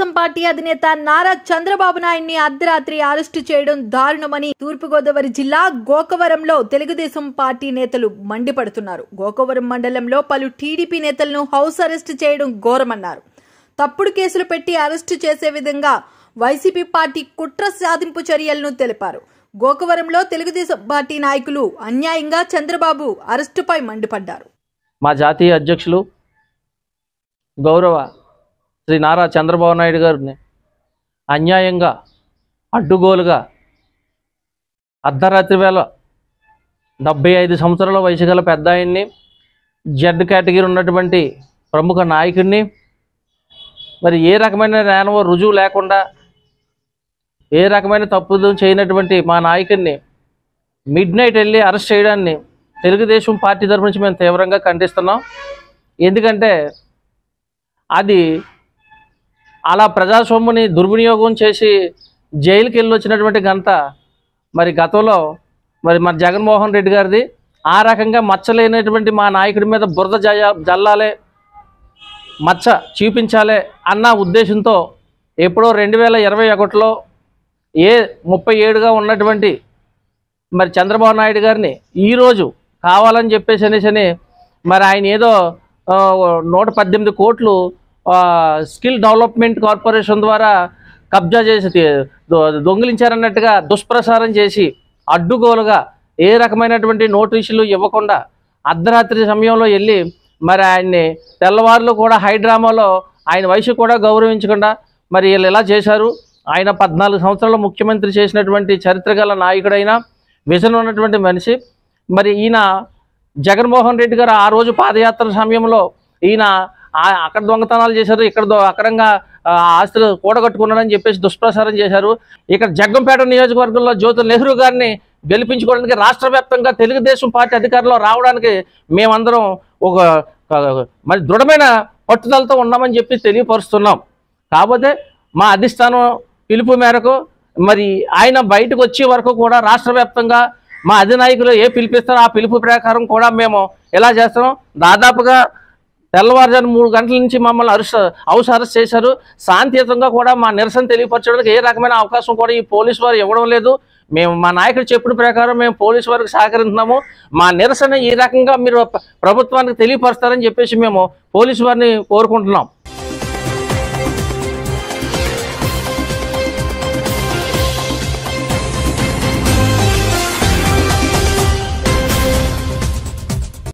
Telugu Desam party అధినేత నారా చంద్రబాబు నాయుడిని అర్ధరాత్రి అరెస్టు చేయడం దారుణమని తూర్పుగోదావరి జిల్లా గోకవరంలో తెలుగుదేశం పార్టీ నేతలు మండిపడుతున్నారు గోకవరం మండలంలో పలు టీడీపీ నేతలను హౌస్ అరెస్ట్ చేయడం ఘోరమన్నారు తప్పుడు కేసులు పెట్టి అరెస్టు చేసే విధంగా వైసీపీ పార్టీ కుట్ర సాధింపు చర్యలను తెలిపారు గోకవరంలో తెలుగుదేశం పార్టీ నాయకులు అన్యాయంగా చంద్రబాబు అరెస్టుపై మండిపడ్డారు మా జాతీయ అధ్యక్షులు గౌరవ శ్రీ నారా చంద్రబాబు నాయుడు గారిని అన్యాయంగా అడ్డుగోలుగా అర్ధరాత్రి వేళ డెబ్బై ఐదు సంవత్సరాల వయసు గల పెద్ద ఆయన్ని జెడ్ కేటగిరీ ఉన్నటువంటి ప్రముఖ నాయకుడిని మరి ఏ రకమైన నేనవ రుజువు లేకుండా ఏ రకమైన తప్పులు చేయనటువంటి మా నాయకుడిని మిడ్ నైట్ వెళ్ళి అరెస్ట్ చేయడాన్ని తెలుగుదేశం పార్టీ తరఫు నుంచి మేము తీవ్రంగా ఖండిస్తున్నాం ఎందుకంటే అది అలా ప్రజాస్వామ్యని దుర్వినియోగం చేసి జైలుకి వెళ్ళి వచ్చినటువంటి గంట మరి గతంలో మరి మన జగన్మోహన్ రెడ్డి గారిది ఆ రకంగా మచ్చలేనటువంటి మా నాయకుడి మీద బురద జయ జల్లాలే మచ్చ చూపించాలే అన్న ఉద్దేశంతో ఎప్పుడో రెండు వేల ఇరవై ఒకటిలో ఏ ముప్పై ఏడుగా ఉన్నటువంటి మరి చంద్రబాబు నాయుడు గారిని ఈరోజు కావాలని చెప్పేసి అనేసి మరి ఆయన ఏదో ఆ, నూట పద్దెనిమిది కోట్లు ఆ, స్కిల్ డెవలప్మెంట్ కార్పొరేషన్ ద్వారా కబ్జా చేసి తి- దొ- దొంగిలించారన్నట్టుగా దుష్ప్రచారం చేసి అడ్డుగోలుగా ఏ రకమైనటువంటి నోటీసులు ఇవ్వకుండా అర్ధరాత్రి సమయంలో వెళ్ళి మరి ఆయన్ని తెల్లవారులు కూడా హైడ్రామాలో ఆయన వయసు కూడా గౌరవించకుండా మరి వీళ్ళు ఎలా చేశారు ఆయన పద్నాలుగు సంవత్సరాలు ముఖ్యమంత్రి చేసినటువంటి చరిత్ర గల నాయకుడైన విజన్ ఉన్నటువంటి మనిషి మరి ఈయన జగన్మోహన్ రెడ్డి గారు ఆ రోజు పాదయాత్ర సమయంలో ఈయన ఆ- అక్కడ దొంగతనాలు చేశారు ఇక్కడ దొ- అక్రంగా ఆ, ఆస్తులు కూడగట్టుకున్నాడని చెప్పేసి దుష్ప్రచారం చేశారు ఇక్కడ జగ్గంపేట నియోజకవర్గంలో జ్యోతి నెహ్రూ గారిని గెలిపించుకోవడానికి రాష్ట్ర వ్యాప్తంగా తెలుగుదేశం పార్టీ అధికారంలో రావడానికి మేమందరం ఒక ఒక- మరి దృఢమైన పట్టుదలతో ఉన్నామని చెప్పి తెలియపరుస్తున్నాం కాకపోతే మా అధిష్టానం పిలుపు మేరకు మరి ఆయన బయటకు వచ్చే వరకు కూడా రాష్ట్ర వ్యాప్తంగా మా అధినాయకులు ఏ పిలిపిస్తారో ఆ పిలుపు ప్రకారం కూడా మేము ఎలా చేస్తున్నాం దాదాపుగా తెల్లవారుజాము మూడు గంటల నుంచి మమ్మల్ని అరెస్ట్ హౌస్ అరెస్ట్ చేశారు శాంతియుతంగా కూడా మా నిరసన తెలియపరచడానికి ఏ రకమైన అవకాశం కూడా ఈ పోలీసు వారు ఇవ్వడం లేదు మేము మా నాయకుడు చెప్పిన ప్రకారం మేము పోలీసు వారికి సహకరిస్తున్నాము మా నిరసన ఈ రకంగా మీరు ప్ర- ప్రభుత్వానికి తెలియపరుస్తారని చెప్పేసి మేము పోలీసు వారిని కోరుకుంటున్నాం